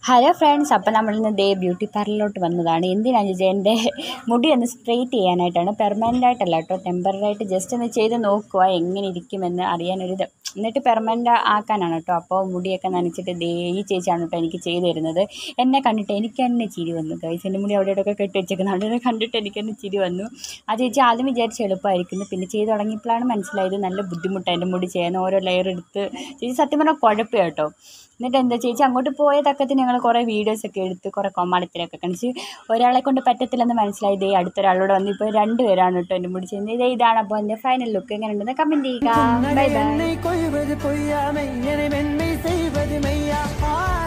hello friends അപ്പം നമ്മളിന്ന് ദേ beauty പാർലറിലോട്ട് വന്നതാണ് എന്തിനാണ് ചോദിച്ചാൽ എൻ്റെ മുടി ഒന്ന് സ്ട്രെയിറ്റ് ചെയ്യാനായിട്ടാണ് പെർമനൻ്റ് ആയിട്ടല്ല കേട്ടോ ടെമ്പററി ആയിട്ട് ജസ്റ്റ് ഒന്ന് ചെയ്ത് നോക്കുക എങ്ങനെ ഇരിക്കുമെന്ന് അറിയാനൊരിത് എന്നിട്ട് പെർമനൻ്റ് ആക്കാനാണ് കേട്ടോ അപ്പോൾ മുടിയൊക്കെ നനച്ചിട്ട് ദേ ഈ ചേച്ചിയാണ് കേട്ടോ എനിക്ക് ചെയ്ത് തരുന്നത് എന്നെ കണ്ടിട്ട് എനിക്ക് തന്നെ ചിരി വന്നു ഗൈസ് എൻ്റെ മുടി അവിടെ ഇവിടെയൊക്കെ കെട്ടി വെച്ചേക്കുന്നത് അവിടെ കണ്ടിട്ട് എനിക്ക് തന്നെ ചിരി വന്നു ആ ചേച്ചി ആദ്യം വിചാരിച്ച് എളുപ്പമായിരിക്കുന്നു പിന്നെ ചെയ്ത് തുടങ്ങിയപ്പോഴാണ് മനസ്സിലായത് നല്ല ബുദ്ധിമുട്ടാണ് എൻ്റെ മുടി ചെയ്യാൻ ഓരോ ലെയർ എടുത്ത് ചേച്ചി സത്യം പറഞ്ഞാൽ കുഴപ്പം കേട്ടോ എന്നിട്ട് എന്താ ചേച്ചി അങ്ങോട്ട് പോയ തക്കത്തിന് ഞങ്ങൾ കുറേ വീഡിയോസൊക്കെ എടുത്ത് കുറേ കൊമാളിത്തരമൊക്കെ കാണിച്ച് ഒരാളെ കൊണ്ട് പറ്റത്തില്ലെന്ന് മനസ്സിലായി ഇതേ അടുത്തൊരാളോട് വന്ന് ഇപ്പോൾ രണ്ടുപേരാണ് കേട്ടോ എൻ്റെ മുടി ചെയ്യുന്നത് ഇതേ ഇതാണ് അപ്പോൾ എൻ്റെ ഫൈനൽ ലുക്ക് എങ്ങനെ ഉണ്ടെന്ന് കമൻറ്റ് ചെയ്യുക ബൈ ബൈ என்னை கொய்வது பொய்யாமை என மென்மை செய்வது மெய்யா ஆ